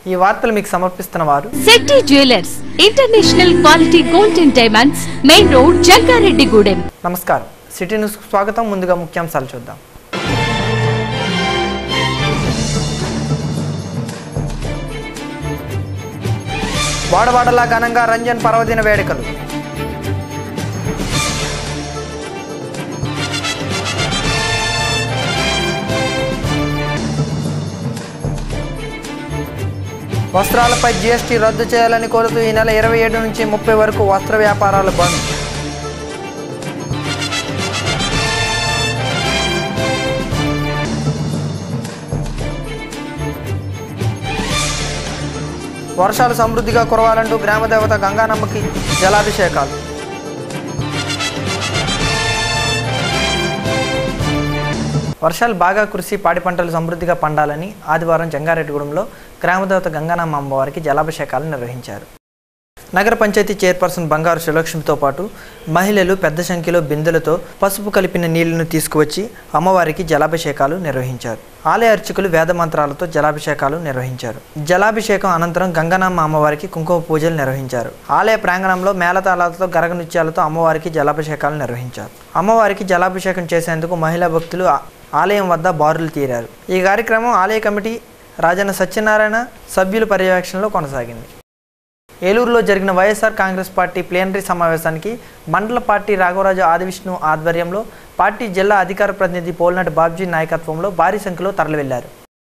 ఈ వార్తలు మీకు సమర్పిస్తున్న వారు Shetty jewellers international quality gold and diamonds main road Jangareddygudem నమస్కారం సిటీ న్యూస్ స్వాగతం ముందుగా ముఖ్యాంశాలు చూద్దాం వాడవాడలా ఘనంగా రంజన్ పర్వదిన వేడుకలు వస్త్రాలపై జీఎస్టీ రద్దు చేయాలని కోరుతూ ఈ నెల ఇరవై ఏడు నుంచి ముప్పై వరకు వస్త్ర వ్యాపారాలు బంద్ వర్షాలు సమృద్ధిగా కురవాలంటూ గ్రామదేవత గంగానమ్మకి జలాభిషేకాలు వర్షాలు బాగా కురిసి పాడి పంటలు సమృద్ధిగా పండాలని ఆదివారం జంగారెడ్డిగూడెంలో గ్రామదేవత గంగానమ్మ అమ్మవారికి జలాభిషేకాలు నిర్వహించారు నగర పంచాయతీ చైర్పర్సన్ బంగారు సులక్ష్మితో పాటు మహిళలు పెద్ద సంఖ్యలో బిందెలతో పసుపు కలిపిన నీళ్లను తీసుకువచ్చి అమ్మవారికి జలాభిషేకాలు నిర్వహించారు ఆలయ అర్చకులు వేద మంత్రాలతో జలాభిషేకాలు నిర్వహించారు జలాభిషేకం అనంతరం గంగనామ అమ్మవారికి కుంకుమ పూజలు నిర్వహించారు ఆలయ ప్రాంగణంలో మేళతాళాలతో గరగ నృత్యాలతో అమ్మవారికి జలాభిషేకాలు నిర్వహించారు అమ్మవారికి జలాభిషేకం చేసేందుకు మహిళా భక్తులు ఆ- ఆలయం వద్ద బారులు తీరారు ఈ కార్యక్రమం ఆలయ కమిటీ రాజన్న సత్యనారాయణ సభ్యుల పర్యవేక్షణలో కొనసాగింది ఏలూరులో జరిగిన వైఎస్ఆర్ కాంగ్రెస్ పార్టీ ప్లేనరీ సమావేశానికి మండల పార్టీ రాఘవరాజు ఆదివిష్ణు ఆధ్వర్యంలో పార్టీ జిల్లా అధికార ప్రతినిధి పోల్నాటి బాబ్జీ నాయకత్వంలో భారీ సంఖ్యలో తరలివెళ్లారు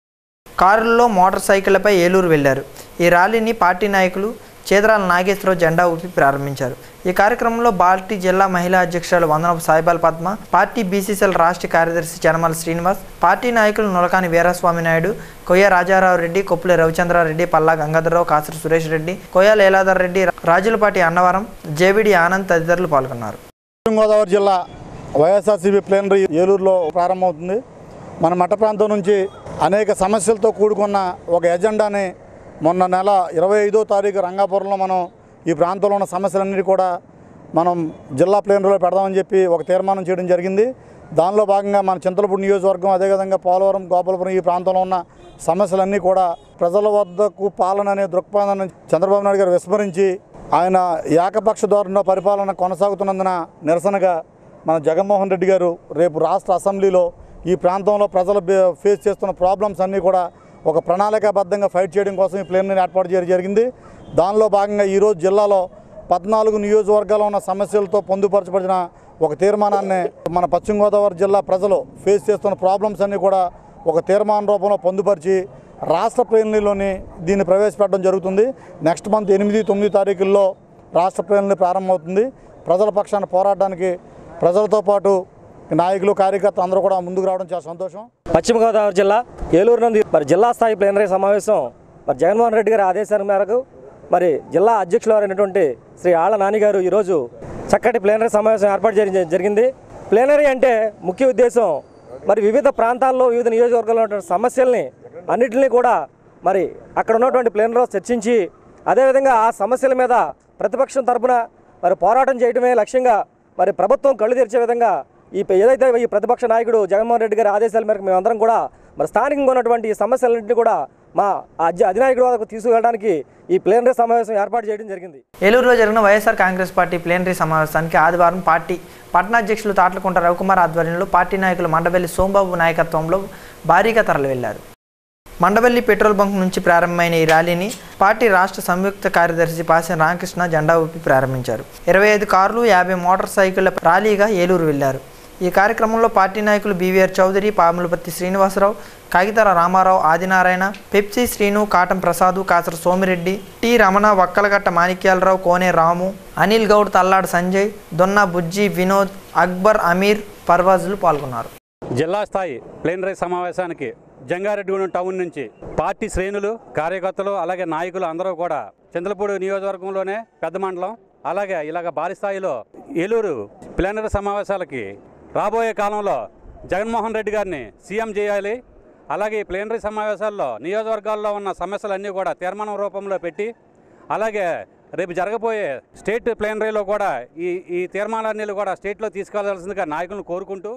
కారుల్లో మోటార్ సైకిళ్లపై ఏలూరు వెళ్లారు ఈ ర్యాలీని పార్టీ నాయకులు చేదరాల నాగేశ్వరరావు జెండా ఊపి ప్రారంభించారు ఈ కార్యక్రమంలో పార్టీ జిల్లా మహిళా అధ్యక్షురాలు వందనపు సాయిబాల్ పద్మ పార్టీ బీసీసీఎల్ రాష్ట్ర కార్యదర్శి చనమల శ్రీనివాస్ పార్టీ నాయకులు నులకాని వీరస్వామి నాయుడు కొయ్య రాజారావు రెడ్డి కొప్పుల రవిచంద్రారెడ్డి పల్లా గంగాధరరావు కాసరి సురేష్ రెడ్డి కొయ్య లీలాధర్ రెడ్డి రాజులపాటి అన్నవరం జేవిడి ఆనంద్ తదితరులు పాల్గొన్నారు పశ్చిమ గోదావరి జిల్లా వైఎస్ఆర్సీపీ ప్లేనరీ ఏలూరులో ప్రారంభమవుతుంది మన మఠ ప్రాంతం నుంచి అనేక సమస్యలతో కూడుకున్న ఒక ఎజెండాని మొన్న నెల ఇరవై ఐదో తారీఖు రంగాపురంలో మనం ఈ ప్రాంతంలో ఉన్న సమస్యలన్నిటి కూడా మనం జిల్లా ప్లేనరీలో పెడదామని చెప్పి ఒక తీర్మానం చేయడం జరిగింది దానిలో భాగంగా మన చింతలపూడి నియోజకవర్గం అదేవిధంగా పోలవరం గోపాలపురం ఈ ప్రాంతంలో ఉన్న సమస్యలన్నీ కూడా ప్రజల వద్దకు పాలన అనే దృక్పథాన్ని చంద్రబాబు నాయుడు గారు విస్మరించి ఆయన ఏకపక్ష ధోరణిలో పరిపాలన కొనసాగుతున్నందున నిరసనగా మన జగన్మోహన్ రెడ్డి గారు రేపు రాష్ట్ర అసెంబ్లీలో ఈ ప్రాంతంలో ప్రజలు బే- ఫేస్ చేస్తున్న ప్రాబ్లమ్స్ అన్నీ కూడా ఒక ప్రణాళికాబద్ధంగా ఫైట్ చేయడం కోసం ఈ ప్లేన్ని ఏర్పాటు చేయడం జరిగింది దానిలో భాగంగా ఈరోజు జిల్లాలో పద్నాలుగు నియోజకవర్గాల్లో ఉన్న సమస్యలతో పొందుపరచబడిన ఒక తీర్మానాన్ని మన పశ్చిమ గోదావరి జిల్లా ప్రజలు ఫేస్ చేస్తున్న ప్రాబ్లమ్స్ అన్నీ కూడా ఒక తీర్మాన రూపంలో పొందుపరిచి రాష్ట్ర ప్లేనరీలోని దీన్ని ప్రవేశపెట్టడం జరుగుతుంది నెక్స్ట్ మంత్ ఎనిమిది తొమ్మిది తారీఖుల్లో రాష్ట్ర ప్లేనరీ ప్రారంభమవుతుంది ప్రజల పక్షాన పోరాటానికి ప్రజలతో పాటు నాయకులు కార్యకర్తలు అందరూ కూడా ముందుకు రావడం చాలా సంతోషం పశ్చిమ గోదావరి జిల్లా ఏలూరు నందు మరి జిల్లా స్థాయి ప్లేనరీ సమావేశం మరి జగన్మోహన్ రెడ్డి గారి ఆదేశాల మేరకు మరి జిల్లా అధ్యక్షులు అయినటువంటి శ్రీ ఆళ్ల నాని గారు ఈరోజు చక్కటి ప్లేనరీ సమావేశం ఏర్పాటు చేయ- జరిగింది ప్లేనరీ అంటే ముఖ్య ఉద్దేశం మరి వివిధ ప్రాంతాల్లో వివిధ నియోజకవర్గాల్లో ఉన్నటువంటి సమస్యల్ని అన్నింటినీ కూడా మరి అక్కడ ఉన్నటువంటి ప్లేనరీలో చర్చించి అదేవిధంగా ఆ సమస్యల మీద ప్రతిపక్షం తరపున మరి పోరాటం చేయడమే లక్ష్యంగా మరి ప్రభుత్వం కళ్ళు తెరిచే విధంగా ఈ ఏదైతే ఈ ప్రతిపక్ష నాయకుడు జగన్మోహన్ రెడ్డి గారి ఆదేశాల మేరకు మేమందరం కూడా మరి స్థానికంగా ఉన్నటువంటి ఈ సమస్యలన్నింటినీ కూడా మా అధ్య అధినాయకుడి వద్దకు తీసుకువెళ్ళడానికి ఈ ప్లేనరీ సమావేశం ఏర్పాటు చేయడం జరిగింది ఏలూరులో జరిగిన వైఎస్ఆర్ కాంగ్రెస్ పార్టీ ప్లేనరీ సమావేశానికి ఆదివారం పార్టీ పట్టణాధ్యక్షులు తాట్లకుంట రవికుమార్ ఆధ్వర్యంలో పార్టీ నాయకులు మండవెల్లి సోంబాబు నాయకత్వంలో భారీగా తరలివెళ్లారు మండవెల్లి పెట్రోల్ బంక్ నుంచి ప్రారంభమైన ఈ ర్యాలీని పార్టీ రాష్ట్ర సంయుక్త కార్యదర్శి పాసిన రామకృష్ణ జెండా ఊపి ప్రారంభించారు ఇరవై ఐదు కార్లు యాభై మోటార్ సైకిళ్ల ర్యాలీగా ఏలూరు వెళ్లారు ఈ కార్యక్రమంలో పార్టీ నాయకులు BVR Chowdary Pamulapatti Srinivasarao Kagitala Ramarao Adinarayana Pepsi Srinu Katam Prasad Kasara Somireddy T Ramana Vakkalagatta Manikyalarao Kone Ramu Anil Goud Talladu Sanjay Donna Bujji Vinod Akbar Ameer Parvajulu పాల్గొన్నారు జిల్లా స్థాయి ప్లేనరీ సమావేశానికి జంగారెడ్డిగూడెం టౌన్ నుంచి పార్టీ శ్రేణులు కార్యకర్తలు అలాగే నాయకులు అందరూ కూడా చంద్రపూడి నియోజకవర్గంలోనే పెద్ద మండలం అలాగే ఇలాగ భారీ స్థాయిలో ఏలూరు ప్లేనరీ సమావేశాలకి రాబోయే కాలంలో జగన్మోహన్ రెడ్డి గారిని సీఎం చేయాలి అలాగే ఈ ప్లేనరీ సమావేశాల్లో నియోజకవర్గాల్లో ఉన్న సమస్యలన్నీ కూడా తీర్మానం రూపంలో పెట్టి అలాగే రేపు జరగబోయే స్టేట్ ప్లేనరీలో కూడా ఈ ఈ తీర్మానాన్ని కూడా స్టేట్లో తీసుకెళ్లాల్సిందిగా నాయకులను కోరుకుంటూ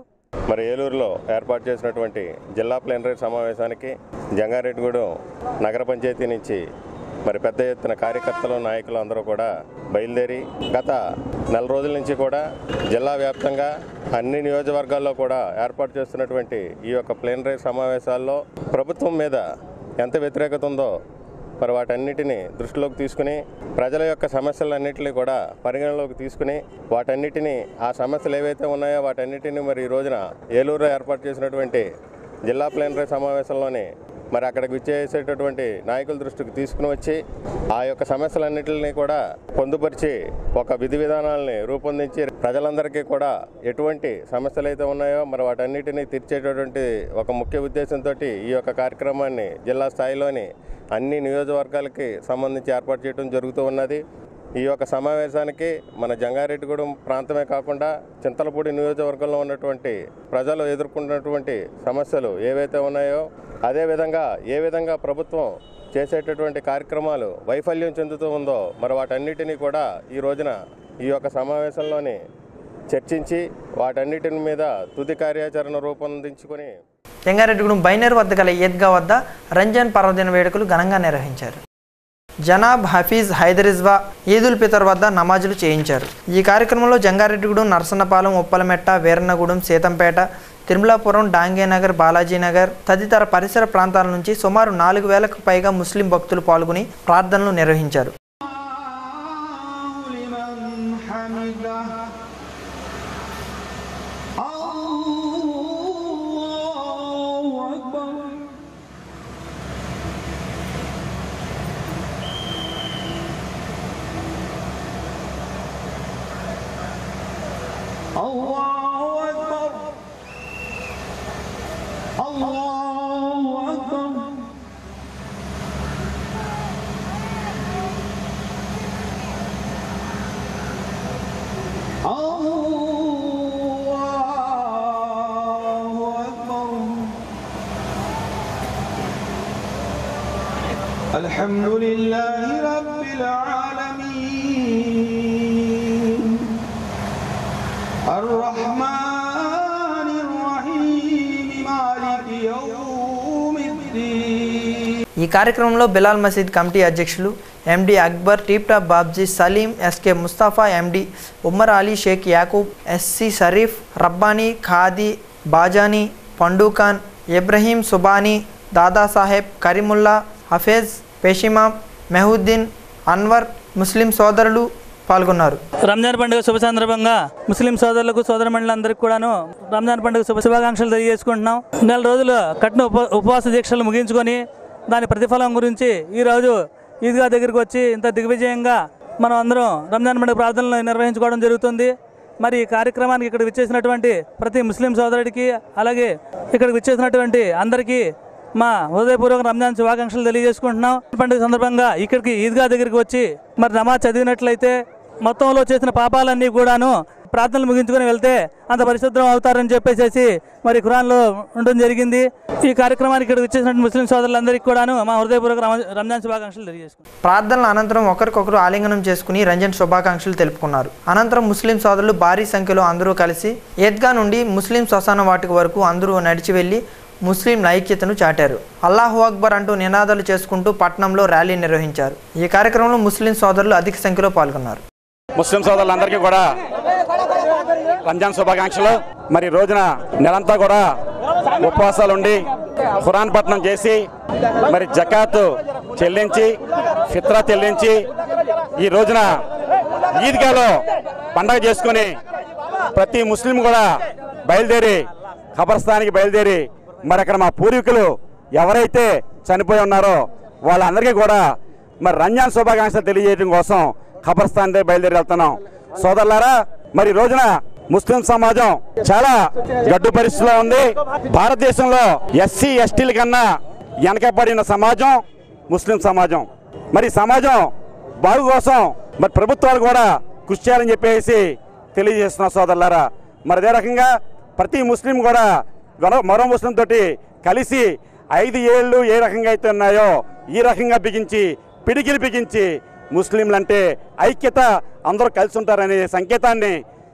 మరి ఏలూరులో ఏర్పాటు చేసినటువంటి జిల్లా ప్లీనరీ సమావేశానికి జంగారెడ్డిగూడెం నగర పంచాయతీ నుంచి మరి పెద్ద ఎత్తున కార్యకర్తలు నాయకులు అందరూ కూడా బయలుదేరి గత నెల రోజుల నుంచి కూడా జిల్లా వ్యాప్తంగా అన్ని నియోజకవర్గాల్లో కూడా ఏర్పాటు చేస్తున్నటువంటి ఈ యొక్క ప్లీనరీ సమావేశాల్లో ప్రభుత్వం మీద ఎంత వ్యతిరేకత ఉందో మరి వాటన్నిటిని దృష్టిలోకి తీసుకుని ప్రజల యొక్క సమస్యలన్నింటినీ కూడా పరిగణలోకి తీసుకుని వాటన్నిటిని ఆ సమస్యలు ఏవైతే ఉన్నాయో వాటన్నిటిని మరి ఈ రోజున ఏలూరులో ఏర్పాటు చేసినటువంటి జిల్లా ప్లీనరీ సమావేశంలోని మరి అక్కడికి విచ్చేసేటటువంటి నాయకుల దృష్టికి తీసుకుని వచ్చి ఆ యొక్క సమస్యలన్నింటినీ కూడా పొందుపరిచి ఒక విధి విధానాలని రూపొందించి ప్రజలందరికీ కూడా ఎటువంటి సమస్యలు అయితే ఉన్నాయో మరి వాటన్నిటిని తీర్చేటటువంటి ఒక ముఖ్య ఉద్దేశంతో ఈ యొక్క కార్యక్రమాన్ని జిల్లా స్థాయిలోని అన్ని నియోజకవర్గాలకి సంబంధించి ఏర్పాటు చేయడం జరుగుతూ ఉన్నది ఈ యొక్క సమావేశానికి మన జంగారెడ్డిగూడెం ప్రాంతమే కాకుండా చింతలపూడి నియోజకవర్గంలో ఉన్నటువంటి ప్రజలు ఎదుర్కొంటున్నటువంటి సమస్యలు ఏవైతే ఉన్నాయో అదేవిధంగా ఏ విధంగా ప్రభుత్వం చేసేటటువంటి కార్యక్రమాలు వైఫల్యం చెందుతూ ఉందో మరి వాటన్నిటినీ కూడా ఈ రోజున ఈ యొక్క సమావేశంలోని చర్చించి వాటన్నిటిని మీద తుది కార్యాచరణ రూపొందించుకొని జంగారెడ్డిగూడెం బైనేరు వద్ద గల ఈద్గా వద్ద రంజాన్ పర్వదిన వేడుకలు ఘనంగా నిర్వహించారు జనాబ్ హఫీజ్ హైదరిజ్వా ఈద్ ఉల్ ఫితర్ వద్ద నమాజులు చేయించారు ఈ కార్యక్రమంలో జంగారెడ్డిగూడెం నరసన్నపాలెం ఉప్పలమెట్ట వీరన్నగూడెం సీతంపేట తిరుమలాపురం డాంగేనగర్ బాలాజీనగర్ తదితర పరిసర ప్రాంతాల నుంచి సుమారు నాలుగు వేలకు పైగా ముస్లిం భక్తులు పాల్గొని ప్రార్థనలు నిర్వహించారు الله أكبر الله أكبر الله أكبر الحمد لله رب العالمين الرحمن الرحيم مالك يوم الدين ఈ కార్యక్రమంలో బిలాల్ మసీద్ కమిటీ అధ్యక్షులు MD Akbar tip top Babji Saleem SK Mustafa MD Ummar Ali Shaik Yakub SC Sharif Rabbani Khadi Bajani Pandukhan Ibrahim Subhani Dadasaheb Kareemulla Hafeez పేషిమా మెహుద్దీన్ అన్వర్ ముస్లిం సోదరులు పాల్గొన్నారు రంజాన్ పండుగ శుభ సందర్భంగా ముస్లిం సోదరులకు సోదర మండలందరికీ కూడాను రంజాన్ పండుగ శుభ శుభాకాంక్షలు తెలియజేసుకుంటున్నాం నెల రోజులు కఠిన ఉప ఉపవాస దీక్షలు ముగించుకొని దాని ప్రతిఫలం గురించి ఈరోజు ఈద్గా దగ్గరికి వచ్చి ఇంత దిగ్విజయంగా మనం అందరం రంజాన్ పండుగ ప్రార్థనలు నిర్వహించుకోవడం జరుగుతుంది మరి ఈ కార్యక్రమానికి ఇక్కడ విచ్చేసినటువంటి ప్రతి ముస్లిం సోదరుడికి అలాగే ఇక్కడికి విచ్చేసినటువంటి అందరికీ మా హృదయపూర్వక రంజాన్ శుభాకాంక్షలు తెలియజేసుకుంటున్నాం పండుగ సందర్భంగా ఇక్కడికి ఈద్గా దగ్గరికి వచ్చి మరి నమాజ్ చదివినట్లయితే మొత్తంలో చేసిన పాపాలన్నీ కూడాను ప్రార్థనలు ముగించుకొని వెళ్తే అంత పరిశుద్ధం అవుతారని చెప్పేసి మరి ఖురాన్లో ఉండడం జరిగింది ఈ కార్యక్రమానికి ఇక్కడ వచ్చేసినటువంటి ముస్లిం సోదరులందరికీ కూడాను మా హృదయపూర్వక రమ- రంజాన్ శుభాకాంక్షలు తెలియజేసుకుంటాం ప్రార్థనల అనంతరం ఒకరికొకరు ఆలింగనం చేసుకుని రంజన్ శుభాకాంక్షలు తెలుపుకున్నారు అనంతరం ముస్లిం సోదరులు భారీ సంఖ్యలో అందరూ కలిసి ఈద్గా నుండి ముస్లిం శ్మశాన వాటిక వరకు అందరూ నడిచి వెళ్లి ముస్లిం ఐక్యతను చాటారు అల్లాహు అక్బర్ అంటూ నినాదాలు చేసుకుంటూ పట్నంలో ర్యాలీ నిర్వహించారు ఈ కార్యక్రమంలో ముస్లిం సోదరులు అధిక సంఖ్యలో పాల్గొన్నారు ముస్లిం సోదరులందరికీ కూడా రంజాన్ శుభాకాంక్షలు మరి రోజున నెలంతా కూడా ఉపవాసాలు ఉండి ఖురాన్ పట్నం చేసి మరి జకాత్ చెల్లించి ఫిత్రా చెల్లించి ఈ రోజున ఈద్గాలో పండగ చేసుకొని ప్రతి ముస్లిం కూడా బయలుదేరి ఖబర్స్థానికి బయలుదేరి మరి అక్కడ మా పూర్వీకులు ఎవరైతే చనిపోయి ఉన్నారో వాళ్ళందరికీ కూడా మరి రంజాన్ శుభాకాంక్షలు తెలియజేయడం కోసం ఖబర్స్థాన్ దగ్గర బయలుదేరి వెళ్తున్నాం సోదరులారా మరి ఈ రోజున ముస్లిం సమాజం చాలా గడ్డు పరిస్థితిలో ఉంది భారతదేశంలో ఎస్సీ ఎస్టీల కన్నా వెనకబడిన సమాజం ముస్లిం సమాజం మరి ఈ సమాజం బాగు కోసం మరి ప్రభుత్వాలు కూడా కృషి చేయాలని చెప్పేసి తెలియజేస్తున్న సోదరులారా మరి అదే రకంగా ప్రతి ముస్లిం కూడా మరో- మరో ముస్లిం తోటి కలిసి ఐదు ఏళ్ళు ఏ రకంగా అయితే ఉన్నాయో ఈ రకంగా బిగించి పిడికిలి బిగించి ముస్లింలంటే ఐక్యత అందరూ కలిసి ఉంటారనే సంకేతాన్ని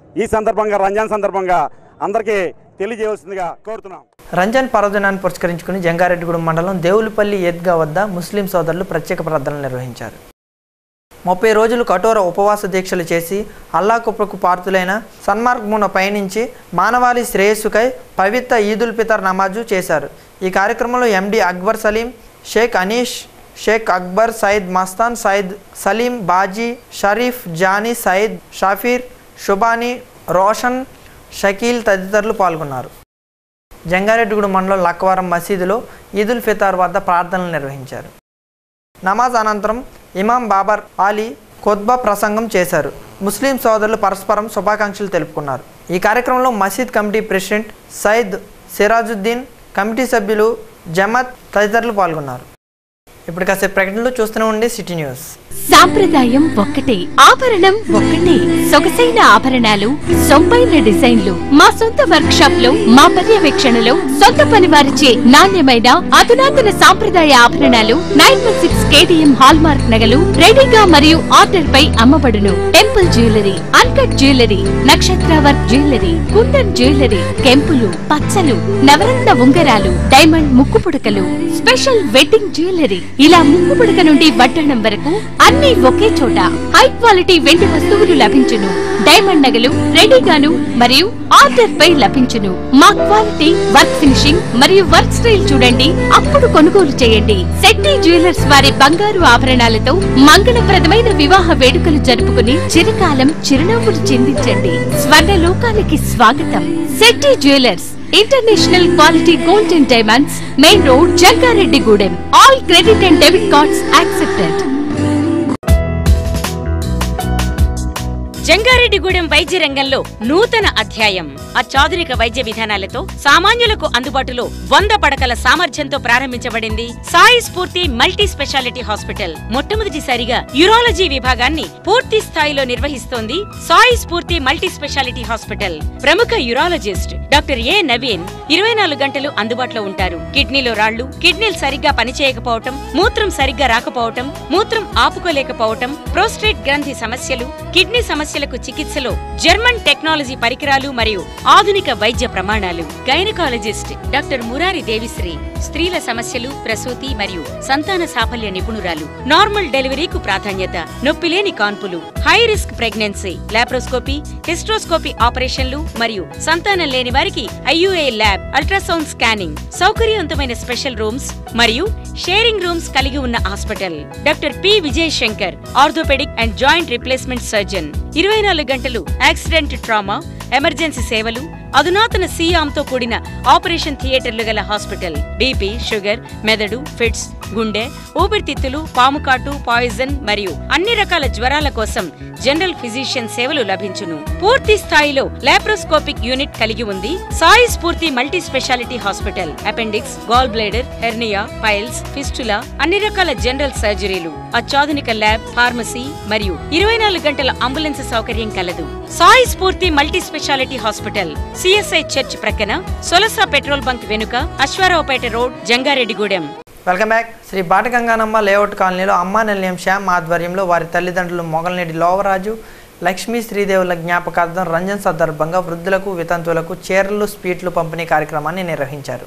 ఈ సందర్భంగా రంజాన్ సందర్భంగా అందరికీ తెలియజేయవలసిందిగా కోరుతున్నాం రంజాన్ పర్వదినాన్ని పురస్కరించుకుని జంగారెడ్డిగూడెం మండలం దేవులపల్లి ఈద్గా వద్ద ముస్లిం సోదరులు ప్రత్యేక ప్రార్థనలు నిర్వహించారు ముప్పై రోజులు కఠోర ఉపవాస దీక్షలు చేసి అల్లా కుప్పకు పార్తులైన సన్మార్గమున పయనించి మానవాళి శ్రేయస్సుకై పవిత్ర ఈదుల్ ఫితర్ నమాజు చేశారు ఈ కార్యక్రమంలో ఎండి అక్బర్ సలీం షేక్ అనీష్ షేక్ అక్బర్ సయద్ మస్తాన్ సయద్ సలీం బాజీ షరీఫ్ జానీ సయద్ షాఫీర్ షుబానీ రోషన్ షకీల్ తదితరులు పాల్గొన్నారు జంగారెడ్డిగూడెం మండలం లక్కవరం మసీదులో ఈదుల్ ఫితార్ వద్ద ప్రార్థనలు నిర్వహించారు నమాజ్ అనంతరం ఇమాం బాబర్ ఆలీ ఖుత్బా ప్రసంగం చేశారు ముస్లిం సోదరులు పరస్పరం శుభాకాంక్షలు తెలుపుకున్నారు ఈ కార్యక్రమంలో మసీద్ committee president Syed Sirajuddin committee సభ్యులు జమత్ తదితరులు పాల్గొన్నారు ఇప్పుడు కాసేపు ప్రకటనలు చూస్తూనే ఉండే సిటీ న్యూస్ సాంప్రదాయం ఒక్కటే ఆభరణం ఒక్కటే సొగసైన ఆభరణాలు సొంపైన డిజైన్లు మా సొంత వర్క్ షాప్ లో మా పర్యవేక్షణలో సొంత పని వారిచే నాణ్యమైన అధునాతన సాంప్రదాయ ఆభరణాలు nine one six KDM hallmark నగలు రెడీగా మరియు ఆర్డర్ పై అమ్మబడును టెంపుల్ జ్యువెలరీ అన్కట్ జ్యువెలరీ నక్షత్ర వర్క్ జ్యువెలరీ కుందన్ జ్యువెలరీ కెంపులు పచ్చలు నవరత్న ఉంగరాలు డైమండ్ ముక్కు పుడకలు స్పెషల్ వెడ్డింగ్ జ్యువెలరీ ఇలా ముక్కు పుడక నుండి వడ్డాణం వరకు అన్ని ఒకే చోట హై క్వాలిటీ వెండి వస్తువులు లభించును డైమండ్ నగలు రెడీగాను మరియు ఆర్డర్ పై లభించును మా క్వాలిటీ వర్క్ ఫినిషింగ్ మరియు వర్క్ స్టైల్ చూడండి అప్పుడు కొనుగోలు చేయండి శెట్టి జ్యువెలర్స్ వారి బంగారు ఆభరణాలతో మంగళప్రదమైన వివాహ వేడుకలు జరుపుకుని చిరకాలం చిరునవ్వులు చిందించండి స్వర్ణ లోకానికి స్వాగతం Shetty jewellers international quality gold and diamonds main road Jangareddygudem all credit and debit cards accepted Jangareddygudem వైద్య రంగంలో నూతన అధ్యాయం అత్యాధునిక వైద్య విధానాలతో సామాన్యులకు అందుబాటులో వంద పడకల సామర్థ్యంతో ప్రారంభించబడింది Sai Spoorthi multi speciality hospital మొట్టమొదటిసారిగా యూరాలజీ విభాగాన్ని పూర్తి స్థాయిలో నిర్వహిస్తోంది Sai Spoorthi multi speciality hospital ప్రముఖ యూరాలజిస్ట్ డాక్టర్ ఏ నవీన్ ఇరవై నాలుగు గంటలు అందుబాటులో ఉంటారు కిడ్నీలో రాళ్లు కిడ్నీలు సరిగ్గా పనిచేయకపోవటం మూత్రం సరిగ్గా రాకపోవటం మూత్రం ఆపుకోలేకపోవటం ప్రోస్టేట్ గ్రంథి సమస్యలు కిడ్నీ సమస్యలకు చికిత్సలో జర్మన్ టెక్నాలజీ పరికరాలు మరియు ఆధునిక వైద్య ప్రమాణాలు గైనకాలజిస్ట్ డాక్టర్ మురారి దేవిశ్రీ స్త్రీల సమస్యలు ప్రసూతి మరియు సంతాన సాఫల్య నిపుణురాలు నార్మల్ డెలివరీకు ప్రాధాన్యత నొప్పిలేని కాన్పులు high risk pregnancy laparoscopy hysteroscopy ఆపరేషన్లు మరియు సంతానం లేని వారికి ఐయుఏ ల్యాబ్ అల్ట్రాసౌండ్ స్కానింగ్ సౌకర్యవంతమైన స్పెషల్ రూమ్స్ మరియు షేరింగ్ రూమ్స్ కలిగి ఉన్న hospital doctor P Vijay Shankar orthopaedic and joint replacement surgeon ఇరవై నాలుగు గంటలు యాక్సిడెంట్ ట్రామా ఎమర్జెన్సీ సేవలు అధునాతన సీఆంతో కూడిన ఆపరేషన్ థియేటర్లు గల హాస్పిటల్ బీపీ షుగర్ మెదడు ఫిట్స్ గుండె ఊపిరితిత్తులు పాముకాటు పాయిజన్ మరియు అన్ని రకాల జ్వరాల కోసం జనరల్ ఫిజిషియన్ సేవలు లభించును పూర్తి స్థాయిలో లాప్రోస్కోపిక్ యూనిట్ కలిగి ఉంది Sai Spoorthi multi speciality hospital appendix gall bladder hernia piles fistula అన్ని రకాల జనరల్ సర్జరీలు అత్యాధునిక ల్యాబ్ ఫార్మసీ మరియు ఇరవై నాలుగు గంటల అంబులెన్స్ సౌకర్యం కలదు Sai Spoorthi multi speciality hospital CSI church ప్రక్కన సొలసా పెట్రోల్ బంక్ వెనుక Aswaraopeta road Jangareddygudem welcome back Shri Batagangamma layout కాలనీలో అమ్మా నిలయం శ్యామ్ ఆధ్వర్యంలో వారి తల్లిదండ్రులు మొగలనేటి లోవరాజు లక్ష్మీ శ్రీదేవుల జ్ఞాపకార్థం రంజన్ సందర్భంగా వృద్ధులకు వితంతువులకు చీరలు స్వీట్లు పంపిణీ కార్యక్రమాన్ని నిర్వహించారు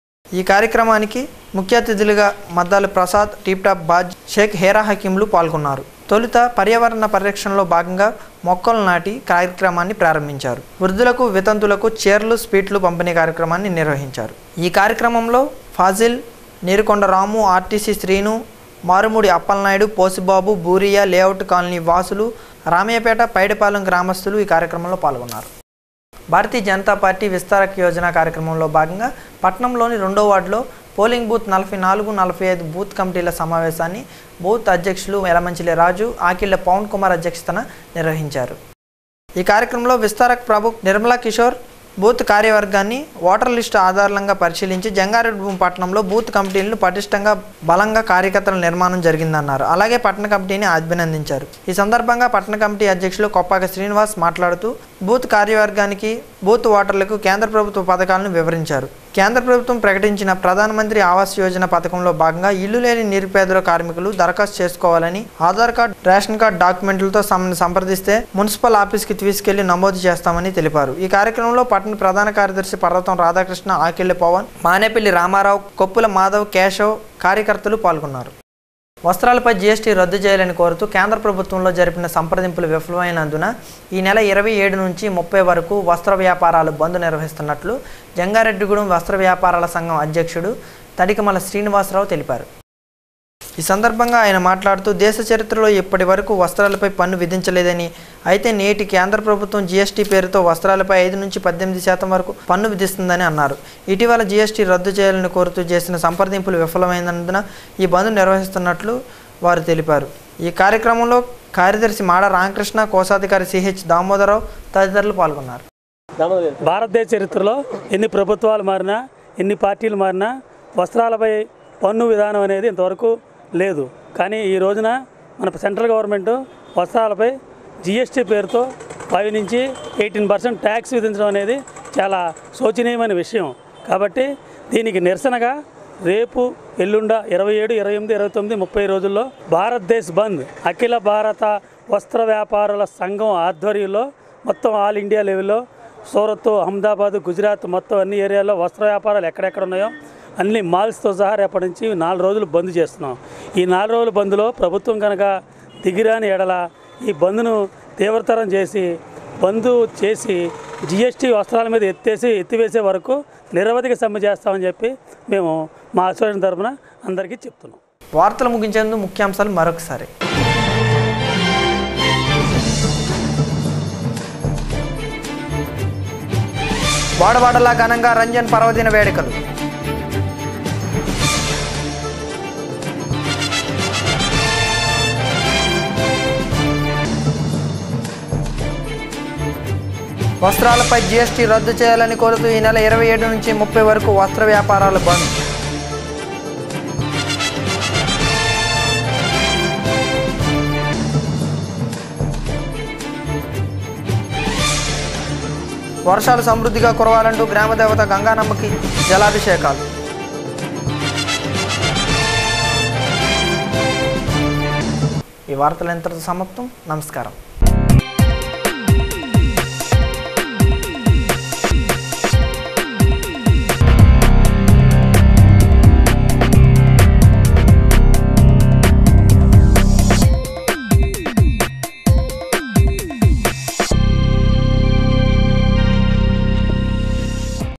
ఈ కార్యక్రమానికి ముఖ్య అతిథులుగా మద్దాల ప్రసాద్ టీప్ టాప్ బాజ్ షేక్ హేరా హకీంలు పాల్గొన్నారు తొలుత పర్యావరణ పరిరక్షణలో భాగంగా మొక్కలు నాటి కార్యక్రమాన్ని ప్రారంభించారు వృద్ధులకు వితంతులకు చీరలు స్వీట్లు పంపిణీ కార్యక్రమాన్ని నిర్వహించారు ఈ కార్యక్రమంలో Fazil Neerukonda Ramu RTC Srinu Marumudi Appalanaidu Posibabu Buriya layout colony వాసులు రామయ్యపేట పైడిపాలెం గ్రామస్తులు ఈ కార్యక్రమంలో పాల్గొన్నారు భారతీయ జనతా పార్టీ విస్తారక యోజన కార్యక్రమంలో భాగంగా పట్నంలోని రెండో వార్డులో పోలింగ్ బూత్ నలభై నాలుగు నలభై ఐదు బూత్ కమిటీల సమావేశాన్ని బూత్ అధ్యక్షులు ఎలమంచిలి రాజు ఆకిళ్ల పవన్ కుమార్ అధ్యక్షతన నిర్వహించారు ఈ కార్యక్రమంలో విస్తారక్ ప్రభు నిర్మలా కిషోర్ బూత్ కార్యవర్గాన్ని ఓటర్ లిస్టు ఆధారంగా పరిశీలించి జంగారెడ్డి పట్టణంలో బూత్ కమిటీలను పటిష్టంగా బలంగా కార్యకర్తల నిర్మాణం జరిగిందన్నారు అలాగే పట్టణ కమిటీని అభినందించారు ఈ సందర్భంగా పట్టణ కమిటీ అధ్యక్షులు కొప్పాక శ్రీనివాస్ మాట్లాడుతూ బూత్ కార్యవర్గానికి బూత్ ఓటర్లకు కేంద్ర ప్రభుత్వ పథకాలను వివరించారు కేంద్ర ప్రభుత్వం ప్రకటించిన ప్రధానమంత్రి ఆవాస్ యోజన పథకంలో భాగంగా ఇల్లు లేని నిరుపేదల కార్మికులు దరఖాస్తు చేసుకోవాలని ఆధార్ కార్డ్ రేషన్ కార్డ్ డాక్యుమెంట్లతో సమ్మెను సంప్రదిస్తే మున్సిపల్ ఆఫీస్కి తీసుకెళ్లి నమోదు చేస్తామని తెలిపారు ఈ కార్యక్రమంలో పట్టణ ప్రధాన కార్యదర్శి పర్వతం రాధాకృష్ణ ఆకెళ్లి పవన్ మానేపల్లి రామారావు కొప్పుల మాధవ్ కేశవ్ కార్యకర్తలు పాల్గొన్నారు వస్త్రాలపై జీఎస్టీ రద్దు చేయాలని కోరుతూ కేంద్ర ప్రభుత్వంలో జరిపిన సంప్రదింపులు విఫలమైనందున ఈ నెల ఇరవై ఏడు నుంచి ముప్పై వరకు వస్త్ర వ్యాపారాలు బంద్ నిర్వహిస్తున్నట్లు జంగారెడ్డిగూడెం వస్త్ర వ్యాపారాల సంఘం అధ్యక్షుడు తడికమల శ్రీనివాసరావు తెలిపారు ఈ సందర్భంగా ఆయన మాట్లాడుతూ దేశ చరిత్రలో ఇప్పటి వరకు వస్త్రాలపై పన్ను విధించలేదని అయితే నేటి కేంద్ర ప్రభుత్వం జీఎస్టీ పేరుతో వస్త్రాలపై ఐదు నుంచి పద్దెనిమిది శాతం వరకు పన్ను విధిస్తుందని అన్నారు ఇటీవల జీఎస్టీ రద్దు చేయాలని కోరుతూ చేసిన సంప్రదింపులు విఫలమైనందున ఈ బంద్ నిర్వహిస్తున్నట్లు వారు తెలిపారు ఈ కార్యక్రమంలో కార్యదర్శి మాడ రామకృష్ణ కోశాధికారి సిహెచ్ దామోదరరావు తదితరులు పాల్గొన్నారు భారతదేశ చరిత్రలో ఎన్ని ప్రభుత్వాలు మారినా ఎన్ని పార్టీలు మారినా వస్త్రాలపై పన్ను విధానం అనేది ఇంతవరకు లేదు కానీ ఈ రోజున మన సెంట్రల్ గవర్నమెంట్ వస్త్రాలపై జిఎస్టీ పేరుతో ఫైవ్ నుంచి ఎయిటీన్ పర్సెంట్ ట్యాక్స్ విధించడం అనేది చాలా శోచనీయమైన విషయం కాబట్టి దీనికి నిరసనగా రేపు ఎల్లుండ ఇరవై ఏడు ఇరవై ఎనిమిది ఇరవై తొమ్మిది ముప్పై రోజుల్లో భారతదేశ్ బంద్ అఖిల భారత వస్త్ర వ్యాపారుల సంఘం ఆధ్వర్యంలో మొత్తం ఆల్ ఇండియా లెవెల్లో సూరత్ అహ్మదాబాద్ గుజరాత్ మొత్తం అన్ని ఏరియాల్లో వస్త్ర వ్యాపారాలు ఎక్కడెక్కడ ఉన్నాయో అన్ని మాల్స్తో సహా రేపటి నుంచి నాలుగు రోజులు బంద్ చేస్తున్నాం ఈ నాలుగు రోజుల బంద్లో ప్రభుత్వం కనుక దిగిరాని ఎడల ఈ బంద్ను తీవ్రతరం చేసి బంద్ చేసి జిఎస్టీ వస్త్రాల మీద ఎత్తేసి ఎత్తివేసే వరకు నిరవధిక సమ్మె చేస్తామని చెప్పి మేము మా అసోసియేషన్ తరఫున అందరికీ చెప్తున్నాం వార్తలు ముగించేందుకు ముఖ్యాంశాలు మరొకసారి వాడవాడలా ఘనంగా రంజన్ పర్వదిన వేడుకలు వస్త్రాలపై జీఎస్టీ రద్దు చేయాలని కోరుతూ ఈ నెల ఇరవై ఏడు నుంచి ముప్పై వరకు వస్త్ర వ్యాపారాలు బంద్ వర్షాలు సమృద్ధిగా కురవాలంటూ గ్రామదేవత గంగానమ్మకి జలాభిషేకాలు ఈ వార్తలు ఎంతటితో సమాప్తం నమస్కారం